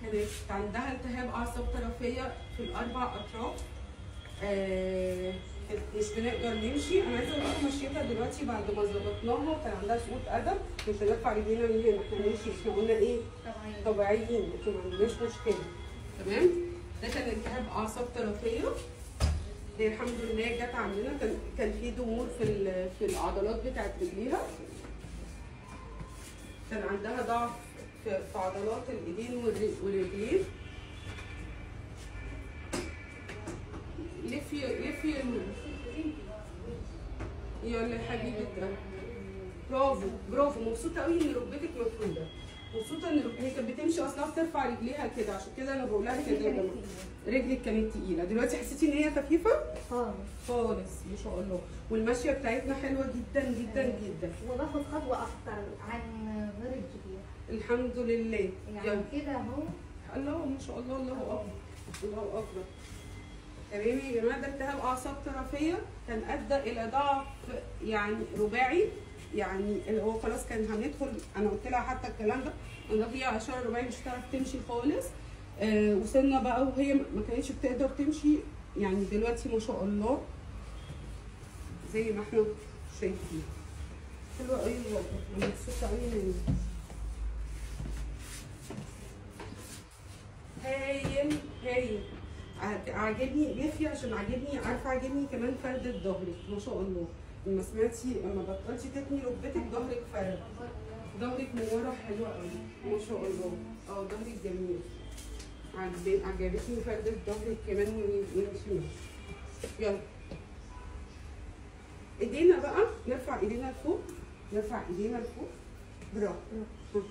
كانت عندها التهاب اعصاب طرفيه في الاربع اطراف آه مش بنقدر نمشي انا عايزه اقول لكم مشيتها دلوقتي بعد ما ظبطناها وكان عندها سقوط قدم مش هنرفع رجلينا من هنا احنا نمشي احنا قلنا ايه طبيعيين احنا ما عندناش مشكله تمام ده كان التهاب اعصاب طرفيه هي الحمد لله جت عندنا كان كان في ضمور في ال- في العضلات بتاعت رجليها كان عندها ضعف في في عضلات الايدين والر- والرجلين لفي لفي ال- يلا يا حبيبه قلبي. برافو برافو مبسوطه قوي ان ركبتك مفروده مبسوطه ان رك- هي كانت بتمشي اصلا بترفع رجليها كده عشان كده انا بقول لها كده يا جماعه رجلك كانت تقيله دلوقتي حسيتي ان هي خفيفه خالص خالص ما شاء الله والمشيه بتاعتنا حلوه جدا جدا جدا وباخد خطوه اكتر عن غير الكبير الحمد لله يعني يلا كده اهو الله ما شاء الله الله اكبر الله اكبر تمام يا جماعه ده التهاب اعصاب طرفيه كان ادى الى ضعف يعني رباعي يعني اللي هو خلاص كان هندخل انا قلت لها حتى الكلام ده انا هي عشان الرباعي مش هتعرف تمشي خالص آه وصلنا بقى وهي ما كانتش بتقدر تمشي يعني دلوقتي ما شاء الله زي ما احنا شايفين حلوه قوي والله انا مبسوطه قوي منها هايل هايل عج- عاجبني ليفي عشان عاجبني عارفه عاجبني كمان فردة ظهرك ما شاء الله لما سمعتي لما بطلتي تتني ركبتك ظهرك فرد ظهرك من ورا حلوه قوي ما شاء الله اه ظهرك جميل عجب- عجبتني فردة ظهرك كمان من من شمال يلا ايدينا بقى نرفع ايدينا لفوق نرفع ايدينا لفوق برافو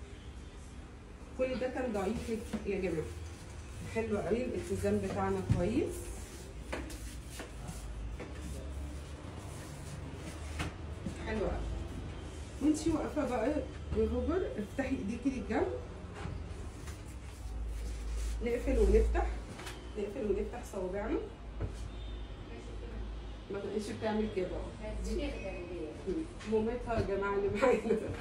كل ده كان ضعيف يا جماعه حلو قوي الالتزام بتاعنا كويس حلو قوي وانتي واقفه بقى يا هوبر افتحي ايديكي للجنب نقفل ونفتح نقفل ونفتح صوابعنا ما تبقيش بتعمل كده مامتها يا جماعه اللي معانا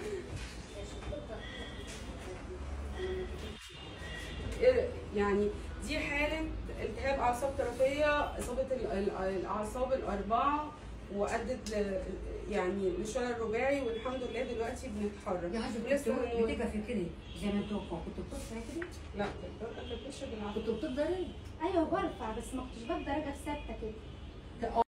إيه يعني دي حالة التهاب أعصاب طرفية إصابة ال- ال- الأعصاب الأربعة وأدت ل يعني للشلل الرباعي والحمد لله دلوقتي بنتحرك يا عايزة ولسه كنت هنقول- بتقفي كده زي ما انتوا كنتوا بتصحي كده لا تقدر أنت بتشرب العافية كنتوا بتقدري ايوه برفع بس ما كنتش بقدر اجي ثابته كده